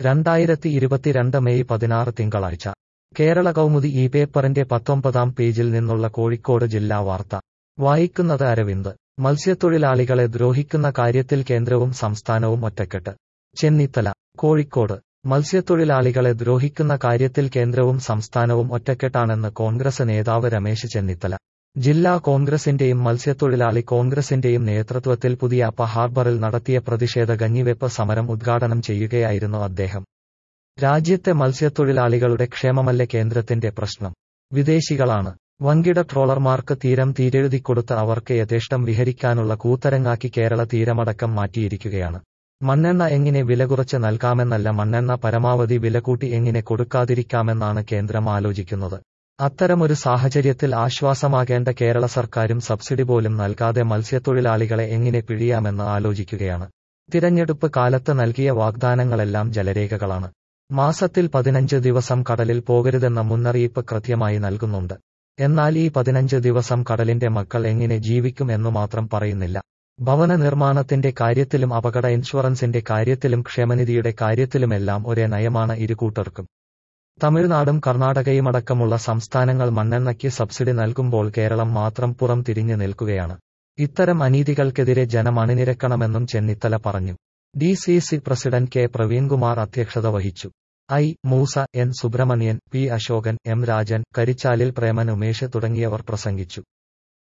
രണ്ടായിരത്തി ഇരുപത്തിരണ്ട് മെയ് പതിനാറ് തിങ്കളാഴ്ച കേരള കൗമുദി ഈ പേപ്പറിന്റെ പത്തൊമ്പതാം പേജിൽ നിന്നുള്ള കോഴിക്കോട് ജില്ലാ വാർത്ത വായിക്കുന്നത് അരവിന്ദ് മത്സ്യത്തൊഴിലാളികളെ ദ്രോഹിക്കുന്ന കാര്യത്തിൽ കേന്ദ്രവും സംസ്ഥാനവും ഒറ്റക്കെട്ട് ചെന്നിത്തല കോഴിക്കോട് മത്സ്യത്തൊഴിലാളികളെ ദ്രോഹിക്കുന്ന കാര്യത്തിൽ കേന്ദ്രവും സംസ്ഥാനവും ഒറ്റക്കെട്ടാണെന്ന് കോൺഗ്രസ് നേതാവ് രമേശ് ചെന്നിത്തല ജില്ലാ കോൺഗ്രസിന്റെയും മത്സ്യത്തൊഴിലാളി കോൺഗ്രസിന്റെയും നേതൃത്വത്തിൽ പുതിയാപ്പ ഹാർബറിൽ നടത്തിയ പ്രതിഷേധ കഞ്ഞിവെപ്പ് സമരം ഉദ്ഘാടനം ചെയ്യുകയായിരുന്നു അദ്ദേഹം രാജ്യത്തെ മത്സ്യത്തൊഴിലാളികളുടെ ക്ഷേമമല്ല കേന്ദ്രത്തിന്റെ പ്രശ്നം വിദേശികളാണ് വൻകിട ട്രോളർമാർക്ക് തീരം തീരെഴുതിക്കൊടുത്ത് അവർക്ക് യഥേഷ്ടം വിഹരിക്കാനുള്ള കൂത്തരങ്ങാക്കി കേരള തീരമടക്കം മാറ്റിയിരിക്കുകയാണ് മണ്ണെണ്ണ എങ്ങനെ വില കുറച്ച് നൽകാമെന്നല്ല മണ്ണെണ്ണ പരമാവധി വില കൂട്ടി എങ്ങനെ കൊടുക്കാതിരിക്കാമെന്നാണ് കേന്ദ്രം ആലോചിക്കുന്നത് അത്തരമൊരു സാഹചര്യത്തിൽ ആശ്വാസമാകേണ്ട കേരള സർക്കാരും സബ്സിഡി പോലും നൽകാതെ മത്സ്യത്തൊഴിലാളികളെ എങ്ങനെ പിഴിയാമെന്ന് ആലോചിക്കുകയാണ് തിരഞ്ഞെടുപ്പ് കാലത്ത് നൽകിയ വാഗ്ദാനങ്ങളെല്ലാം ജലരേഖകളാണ് മാസത്തിൽ പതിനഞ്ച് ദിവസം കടലിൽ പോകരുതെന്ന മുന്നറിയിപ്പ് കൃത്യമായി നൽകുന്നുണ്ട് എന്നാൽ ഈ പതിനഞ്ച് ദിവസം കടലിന്റെ മക്കൾ എങ്ങനെ ജീവിക്കും എന്നു മാത്രം പറയുന്നില്ല ഭവന നിർമ്മാണത്തിന്റെ കാര്യത്തിലും അപകട ഇൻഷുറൻസിന്റെ കാര്യത്തിലും ക്ഷേമനിധിയുടെ കാര്യത്തിലുമെല്ലാം ഒരേ നയമാണ് ഇരുകൂട്ടർക്കും തമിഴ്നാടും കർണാടകയുമടക്കമുള്ള സംസ്ഥാനങ്ങൾ മണ്ണെണ്ണയ്ക്ക് സബ്സിഡി നൽകുമ്പോൾ കേരളം മാത്രം പുറം തിരിഞ്ഞു നിൽക്കുകയാണ് ഇത്തരം അനീതികൾക്കെതിരെ ജനം അണിനിരക്കണമെന്നും ചെന്നിത്തല പറഞ്ഞു D C C president K Praveenkumar അധ്യക്ഷത വഹിച്ചു I Moosa N Subramanian P Ashokan M Rajan കരിച്ചാലിൽ പ്രേമൻ ഉമേഷ് തുടങ്ങിയവർ പ്രസംഗിച്ചു